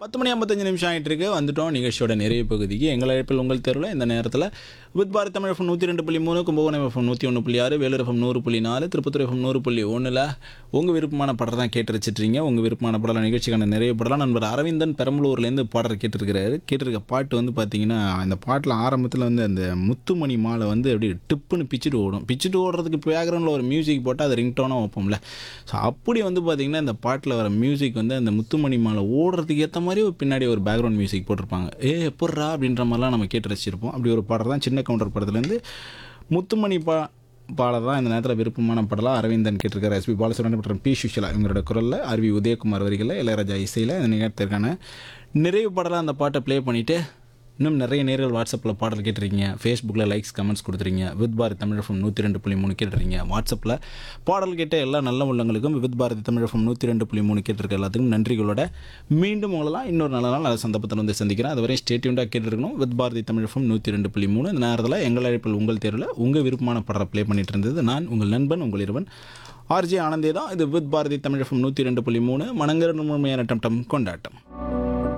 பத்து மணி ஐம்பத்தஞ்சு நிமிஷம் ஆகிட்டு இருக்கு வந்துட்டோம் நிகழ்ச்சியோட நிறைய பகுதிக்கு எங்கள் அழைப்பில் உங்கள் தெருவில் இந்த நேரத்தில் வித் பாரத் தமிழ் எஃப்எம் நூற்றி ரெண்டு புள்ளி மூணு கும்பகோணம் எஃப்எம் நூற்றி ஒன்று புள்ளி ஆறு வேலூர் எஃப்எம் நூறு புள்ளி நாலு திருப்பத்தூர் எஃப்எம் நூறு புள்ளி ஒன்றில் உங்கள் விருப்பமான படம் தான் கேட்டு வச்சிட்றீங்க உங்கள் விருப்பமான படம் நிகழ்ச்சிக்கான நிறைய படலாம் நண்பர் அரவிந்தன் பெரம்பலூர்லேருந்து பாடல் கேட்டிருக்கிறாரு கேட்டிருக்க பாட்டு வந்து பார்த்தீங்கன்னா அந்த பாட்டில் ஆரம்பத்தில் வந்து அந்த முத்துமணி மாலை வந்து அப்படியே டிப்புன்னு பிச்சுட்டு ஓடும் பிச்சுட்டு ஓடுறதுக்கு பேக்ரவுண்டில் ஒரு மியூசிக் போட்டால் அது ரிங்டோனாக வைப்போம்ல ஸோ அப்படி வந்து பார்த்தீங்கன்னா இந்த பாட்டில் வர மியூசிக் வந்து அந்த முத்துமணி மாலை ஓடுறதுக்கு ஏற்ற மாதிரி ஒரு பின்னாடி ஒரு பேக்ரவுண்ட் மியூசிக் போட்டிருப்பாங்க ஏ எப்பட்றா அப்படின்ற மாதிரிலாம் நம்ம கேட்டு ரசிச்சிருப்போம் அப்படி ஒரு பாடல் தான் சின்ன கவுண்டர் படத்துலேருந்து முத்துமணி பா பாடல் தான் இந்த நேரத்தில் விருப்பமான பாடலாக அரவிந்தன் கேட்டிருக்காரு எஸ்பி பாலசுப்ரமணியம் மற்றும் பி சுஷிலா இவங்களோட குரலில் ஆர்வி உதயகுமார் வரிகளில் இளையராஜா இசையில் இந்த நிகழ்த்திற்கான நிறைவு பாடலாக அந்த பாட்டை ப்ளே பண்ணிவிட்டு இன்னும் நிறைய நேர்கள் வாட்ஸ்அப்பில் பாடல் கேட்டிருக்கீங்க ஃபேஸ்புக்கில் லைக்ஸ் கமெண்ட்ஸ் கொடுத்துறீங்க வித் பாரதி தமிழ் எஃப்எம் நூற்றி ரெண்டு புள்ளி மூணு கேட்டுறீங்க வாட்ஸ்அப்பில் பாடல் கேட்ட எல்லா நல்ல உள்ளங்களுக்கும் வித் பாரதி தமிழ் எஃப்எம் நூற்றி ரெண்டு புள்ளி மூணு கேட்டிருக்க எல்லாத்துக்கும் நன்றிகளோட மீண்டும் உங்களெல்லாம் இன்னொரு நல்ல நாள் நல்ல சந்தர்ப்பத்தில் வந்து சந்திக்கிறேன் அதுவரை ஸ்டேட்யூண்டாக கேட்டுருக்கணும் வித் பாரதி தமிழ் எஃப்எம் நூற்றி ரெண்டு புள்ளி மூணு இந்த நேரத்தில் எங்கள் அழைப்பில் உங்கள் தேர்வில் உங்கள் விருப்பமான படத்தை ப்ளே பண்ணிட்டு இருந்தது நான் உங்கள் நண்பன் உங்கள் இருவன் ஆர்ஜே ஆனந்தே தான் இது வித் பாரதி தமிழ் எஃப்எம் நூற்றி ரெண்டு புள்ளி மூணு மனங்கர முழுமையான டம் டம் கொண்டாட்டம்